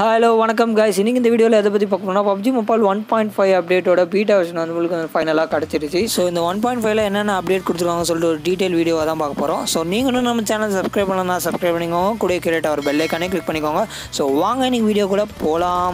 hello வணக்கம் guys இன்னைக்கு இந்த வீடியோவில் எதை பற்றி பார்க்கணும்னா PUBG mobile one point five அப்டேட்டோட பீட்டா வெர்ஷன் வந்து உங்களுக்கு ஃபைனலாக கிடச்சிருச்சு ஸோ இந்த ஒன் பாயிண்ட் ஃபைவ்ல என்னென்ன அப்டேட் கொடுத்துருக்காங்க சொல்லிட்டு ஒரு டீட்டெயில் வீடியோவாக தான் பார்க்க போகிறோம் ஸோ நீங்களும் நம்ம சேனல் சப்ஸ்கிரைப் பண்ணலாம் சப்ஸ்கிரைப் பண்ணிக்கோங்க கூட கிரியேட் அவர் பெல்லைக்கானே கிளிக் பண்ணிக்கோங்க ஸோ வாங்க இன்னைக்கு வீடியோ கூட போகலாம்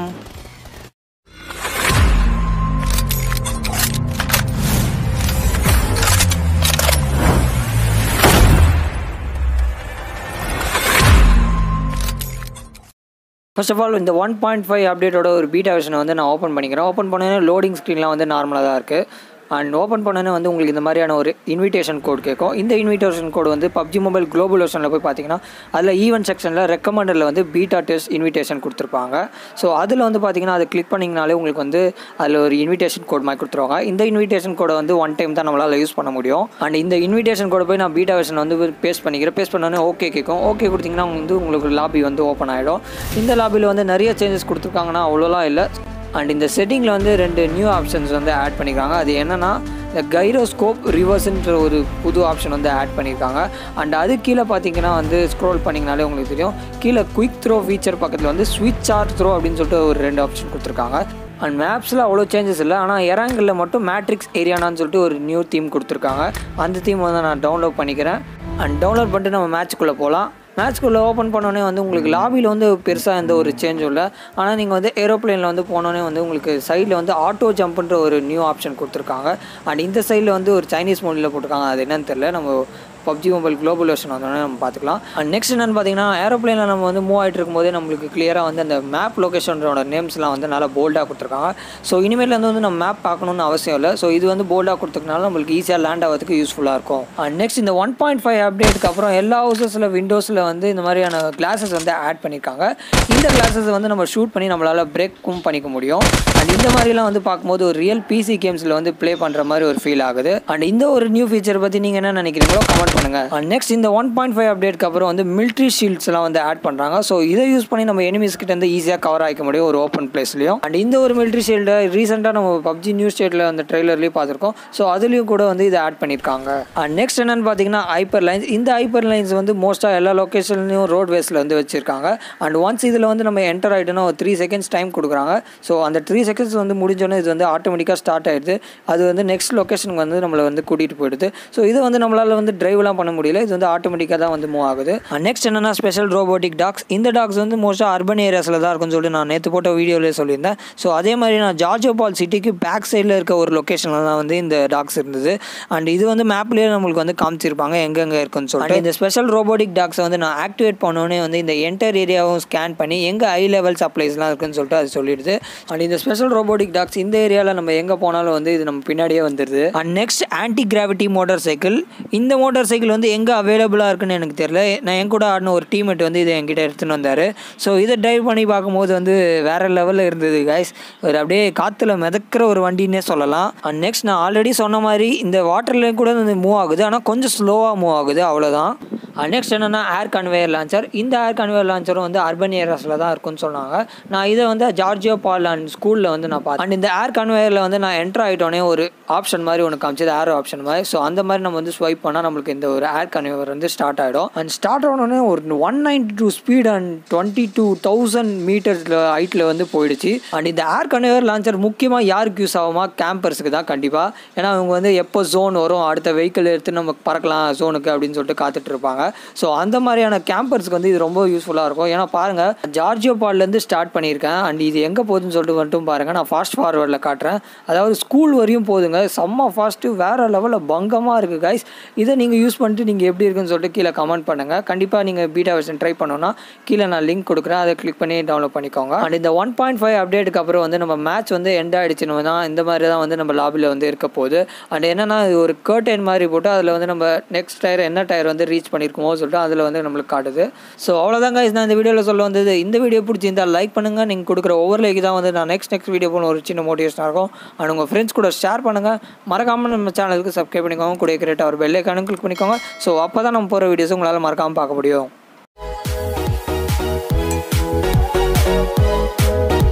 ஃபர்ஸ்ட் ஆஃப் ஆல் இந்த ஒன் பாயிண்ட் ஃபைவ் அப்டேட்டோட ஒரு பீட்டா வெர்ஷனை வந்து நான் ஓப்பன் பண்ணிக்கிறேன் ஓப்பன் பண்ணோன்னே லோடிங் ஸ்க்ரீன்லாம் வந்து நார்மலாக தான் இருக்குது அண்ட் ஓப்பன் பண்ணோன்னே வந்து உங்களுக்கு இந்த மாதிரியான ஒரு இன்விடேஷன் கோட் கேட்கும் இந்த இன்விடேஷன் கோட் வந்து பப்ஜி மொபைல் குளோபல் வெர்ஷனில் போய் பார்த்தீங்கன்னா அதில் ஈவென்ட் செக்ஷனில் ரெக்கமெண்டரில் வந்து பீட்டா டெஸ்ட் இன்விடேஷன் கொடுத்துருப்பாங்க ஸோ அதில் வந்து பார்த்தீங்கன்னா அதை கிளிக் பண்ணிங்கனாலே உங்களுக்கு வந்து அதில் ஒரு இன்விடேஷன் கோட் மாதிரி கொடுத்துருவாங்க இந்த இன்விடேஷன் கோடை வந்து ஒன் டைம் தான் நம்மளால் யூஸ் பண்ண முடியும் அண்ட் இந்த இன்விடேஷன் கோடை போய் நான் பீட்டா வெர்ஷன் வந்து பேஸ்ட் பண்ணிக்கிறேன் பேஸ்ட் பண்ணோன்னே ஓகே கேட்கும் ஓகே கொடுத்தீங்கன்னா வந்து உங்களுக்கு லாபி வந்து ஓப்பன் ஆகிடும் இந்த லாபியில் வந்து நிறைய சேஞ்சஸ் கொடுத்துருக்காங்கன்னா அவ்வளோலாம் இல்லை அண்ட் இந்த செட்டிங்கில் வந்து ரெண்டு நியூ ஆப்ஷன்ஸ் வந்து ஆட் பண்ணியிருக்காங்க அது என்னென்னா இந்த கைரோஸ்கோப் ரிவர்ஸ்ன்ற ஒரு புது ஆப்ஷன் வந்து ஆட் பண்ணியிருக்காங்க அண்ட் அது கீழே பார்த்தீங்கன்னா வந்து ஸ்க்ரோல் பண்ணிங்கனாலே உங்களுக்கு தெரியும் கீழே குயிக் த்ரோ ஃபீச்சர் பக்கத்தில் வந்து ஸ்விட்ச் சார்ஜ் த்ரோ அப்படின்னு சொல்லிட்டு ஒரு ரெண்டு ஆப்ஷன் கொடுத்துருக்காங்க அண்ட் மேப்ஸில் அவ்வளோ சேஞ்சஸ் இல்லை ஆனால் எராங்கில் மட்டும் மேட்ரிக்ஸ் ஏரியானான்னு சொல்லிட்டு ஒரு நியூ தீம் கொடுத்துருக்காங்க அந்த தீம் வந்து நான் டவுன்லோட் பண்ணிக்கிறேன் அண்ட் டவுன்லோட் பண்ணிட்டு நம்ம மேட்ச்க்குள்ளே போகலாம் மேட்ச்க்குள்ளே ஓப்பன் பண்ணோன்னே வந்து உங்களுக்கு லாபியில் வந்து பெருசாக எந்த ஒரு சேஞ்சும் இல்லை ஆனால் நீங்கள் வந்து ஏரோப்ளேனில் வந்து போனோன்னே வந்து உங்களுக்கு சைடில் வந்து ஆட்டோ ஜம்ப்ன்ற ஒரு நியூ ஆப்ஷன் கொடுத்துருக்காங்க அண்ட் இந்த சைடில் வந்து ஒரு சைனீஸ் மொழியில் போட்டிருக்காங்க அது என்னன்னு தெரில நம்ம பப்ஜி மொபைல் குளோபல் வெர்ஷன் வந்தோடனே நம்ம பார்த்துக்கலாம் அண்ட் நெக்ஸ்ட் என்னென்னு பார்த்தீங்கன்னா ஏரோப்ளேனில் நம்ம வந்து மூவ் ஆகிட்டு இருக்கும்போதே நம்மளுக்கு கிளியராக வந்து அந்த மேப் லொக்கேஷனோட நேம்ஸ்லாம் வந்து நல்லா போல்டாக கொடுத்துருக்காங்க ஸோ இனிமேல் வந்து நம்ம மேப் பார்க்கணுன்னு அவசியம் இல்லை ஸோ இது வந்து போல்டாக கொடுத்துருக்கனால நம்மளுக்கு ஈஸியாக லேண்ட் ஆகிறதுக்கு யூஸ்ஃபுல்லாக இருக்கும் அண்ட் நெக்ஸ்ட் இந்த ஒன் பாயிண்ட் ஃபைவ் அப்டேட்டுக்கு அப்புறம் எல்லா ஹவுசஸில் விண்டோஸில் வந்து இந்த மாதிரியான கிளாஸஸ் வந்து ஆட் பண்ணியிருக்காங்க இந்த கிளாஸஸ் வந்து நம்ம ஷூட் பண்ணி நம்மளால் பிரேக்கும் பண்ணிக்க முடியும் அண்ட் இந்த மாதிரிலாம் வந்து பார்க்கும்போது ஒரு ரியல் பிசி கேம்ஸில் வந்து ப்ளே பண்ணுற மாதிரி ஒரு ஃபீல் ஆகுது அண்ட் இந்த ஒரு நியூ ஃபீச்சர் பற்றி நீங்கள் என்ன நினைக்கிறீங்களோ கமெண்ட் பண்ணுங்க அண்ட் நெக்ஸ்ட் இந்த ஒன் பாயிண்ட் ஃபைவ் அப்டேட்க்கு அப்புறம் வந்து மிலிட்ரி ஷீல்ட்ஸ்லாம் வந்து ஆட் பண்ணுறாங்க ஸோ இதை யூஸ் பண்ணி நம்ம எனிமீஸ் கிட்ட வந்து ஈஸியாக கவர் ஆகிக்க முடியும் ஒரு ஓப்பன் பிளேஸ்லையும் அண்ட் இந்த ஒரு மிலிட்ரி ஷீல்டை ரீசெண்டாக நம்ம பப்ஜி நியூஸ் ஸ்டேட்டில் அந்த ட்ரெய்லர்லேயும் பார்த்துருக்கோம் ஸோ அதுலேயும் கூட வந்து இதை ஆட் பண்ணியிருக்காங்க அண்ட் நெக்ஸ்ட் என்னென்னு பார்த்தீங்கன்னா ஹைப்பர் லைன்ஸ் இந்த ஹைப்பர் லைன்ஸ் வந்து மோஸ்ட்டாக எல்லா லொக்கேஷன்லையும் ரோட் வேஸில் வந்து வச்சிருக்காங்க அண்ட் ஒன்ஸ் இதில் வந்து நம்ம என்டர் ஆகிட்டோன்னா ஒரு த்ரீ செகண்ட்ஸ் டைம் கொடுக்குறாங்க ஸோ அந்த த்ரீ செகண்ட்ஸ் வந்து முடிஞ்சோன்னே இது வந்து ஆட்டோமேட்டிக்காக ஸ்டார்ட் ஆகிடுது அது வந்து நெக்ஸ்ட் லொக்கேஷனுக்கு வந்து நம்மளை வந்து கூட்டிகிட்டு போயிடுது ஸோ இது வந்து நம்மளால் வந்து டிரைவ்லாம் பண்ண முடியல இது வந்து ஆட்டோமேட்டிக்காக தான் வந்து மூவ் ஆகுது நெக்ஸ்ட் என்னென்னா ஸ்பெஷல் ரோபோட்டிக் டாக்ஸ் இந்த டாக்ஸ் வந்து மோஸ்ட்டாக அர்பன் ஏரியாஸில் தான் இருக்கும்னு சொல்லி நான் நேற்று போட்ட வீடியோவிலே சொல்லியிருந்தேன் ஸோ அதே மாதிரி நான் ஜார்ஜோபால் சிட்டிக்கு பேக் சைடில் இருக்க ஒரு லொக்கேஷனில் தான் வந்து இந்த டாக்ஸ் இருந்தது அண்ட் இது வந்து மேப்லேயே நம்மளுக்கு வந்து காமிச்சிருப்பாங்க எங்கெங்கே இருக்குன்னு சொல்லிட்டு இந்த ஸ்பெஷல் ரோபோட்டிக் டாக்ஸை வந்து நான் ஆக்டிவேட் பண்ணோன்னே வந்து இந்த என்டர் ஏரியாவும் ஸ்கேன் பண்ணி எங்கே ஹை லெவல் சப்ளைஸ்லாம் இருக்குன்னு சொல்லிட்டு அது சொல்லிடுது அண்ட் இந்த ஸ்பெஷல் ரோபோட்டிக் டாக்ஸ் இந்த ஏரியாவில் நம்ம எங்கே போனாலும் வந்து இது நம்ம பின்னாடியே வந்துடுது and next anti gravity motorcycle இந்த மோட்டார் சைக்கிள் வந்து எங்கே அவைலபிளாக இருக்குன்னு எனக்கு தெரியல நான் என் கூட ஆடின ஒரு டீம்மேட் வந்து இதை என்கிட்ட எடுத்துன்னு வந்தார் ஸோ இதை டிரைவ் பண்ணி பார்க்கும்போது வந்து வேறு லெவலில் இருந்தது கைஸ் ஒரு அப்படியே காற்றுல மிதக்கிற ஒரு வண்டின்னே சொல்லலாம் அண்ட் நெக்ஸ்ட் நான் ஆல்ரெடி சொன்ன மாதிரி இந்த வாட்டர்லேயும் கூட வந்து மூவ் ஆகுது ஆனால் கொஞ்சம் ஸ்லோவாக மூவ் ஆகுது அவ்வளோதான் நெக்ஸ்ட் என்னென்னா ஏர் கன்வேயர் லான்ச்சர் இந்த ஏர் கன்வேயர் லான்ச்சரும் வந்து அர்பன் ஏரியாஸில் தான் இருக்கும்னு சொன்னாங்க நான் இதை வந்து ஜார்ஜியோ பால் அண்ட் ஸ்கூலில் வந்து நான் பார்த்தேன் அண்ட் இந்த ஏர் கன்வேயரில் வந்து நான் என்ட்ரு ஆகிட்டோன்னே ஒரு ஆப்ஷன் மாதிரி ஒன்று காமிச்சது ஏர் ஆப்ஷன் மாதிரி ஸோ அந்த மாதிரி நம்ம வந்து ஸ்வைப் பண்ணால் நம்மளுக்கு இந்த ஒரு ஏர் கன்வேயர் வந்து ஸ்டார்ட் ஆகிடும் அண்ட் ஸ்டார்ட் ஆனோடனே ஒரு one ninety two speed and twenty two thousand மீட்டர்ஸில் ஹைட்டில் வந்து போயிடுச்சு அண்ட் இந்த ஏர் கன்வேயர் லான்ச்சர் முக்கியமாக யாருக்கு யூஸ் ஆகுமா கேம்பர்ஸுக்கு தான் கண்டிப்பாக ஏன்னா அவங்க வந்து எப்போ ஜோன் வரும் அடுத்த வெஹிக்கிள் எடுத்து நம்ம பறக்கலாம் ஜோனுக்கு அப்படின்னு சொல்லிட்டு காத்துட்டு இருப்பாங்க ஸோ அந்த மாதிரியான கேம்பர்ஸ்க்கு வந்து இது ரொம்ப யூஸ்ஃபுல்லாக இருக்கும் ஏன்னா பாருங்கள் ஜார்ஜியோ பால்லேருந்து ஸ்டார்ட் பண்ணியிருக்கேன் அண்ட் இது எங்கே போகுதுன்னு சொல்லிட்டு மட்டும் பாருங்கள் நான் ஃபாஸ்ட் ஃபார்வர்டில் காட்டுறேன் அதாவது ஸ்கூல் வரையும் போதுங்க செம்ம ஃபாஸ்ட்டு வேறு லெவலில் பங்கமாக இருக்குது கைஸ் இதை நீங்கள் யூஸ் பண்ணிட்டு நீங்கள் எப்படி இருக்குன்னு சொல்லிட்டு கீழே கமெண்ட் பண்ணுங்கள் கண்டிப்பாக நீங்கள் பீட்டா வெர்ஷன் ட்ரை பண்ணோன்னா கீழே நான் லிங்க் கொடுக்குறேன் அதை கிளிக் பண்ணி டவுன்லோட் பண்ணிக்கோங்க அண்ட் இந்த ஒன் பாயிண்ட் ஃபைவ் அப்டேட்டுக்கு அப்புறம் வந்து நம்ம மேட்ச் வந்து எண்ட் ஆகிடுச்சுன்னு தான் இந்த மாதிரி தான் வந்து நம்ம லாபியில் வந்து இருக்க போகுது அண்ட் என்னென்னா இது ஒரு கர்டைன் மாதிரி போட்டு அதில் வந்து நம்ம நெக்ஸ்ட் டயர் என்ன டயர் வந்து ரீச் பண்ணியிருக்கோமோ சொல்லிட்டு அதில் வந்து நம்மளுக்கு காட்டுது ஸோ அவ்வளோதாங்க நான் இந்த வீடியோவில் சொல்ல வந்தது இந்த வீடியோ பிடிச்சிருந்தால் லைக் பண்ணுங்கள் நீங்கள் கொடுக்குற ஒவ்வொரு லைக் தான் வந்து நான் நெக்ஸ்ட் நெக்ஸ்ட் வீடியோ போன ஒரு சின்ன மோட்டிவேஷனாக இருக்கும் அண்ட் உங்கள் ஃப்ரெண்ட்ஸ் கூட ஷேர் பண்ணுங்கள் மறக்காமல் நம்ம சேனலுக்கு சப்ஸ்கிரைப் பண்ணிக்கோங்க கூட கிரியேட் ஒரு பெல்லைக்கானும் கிளிக் பண்ணிக்கோங்க ஸோ அப்போ தான் நம்ம போகிற வீடியோஸ் உங்களால் மறக்காமல் பார்க்க முடியும்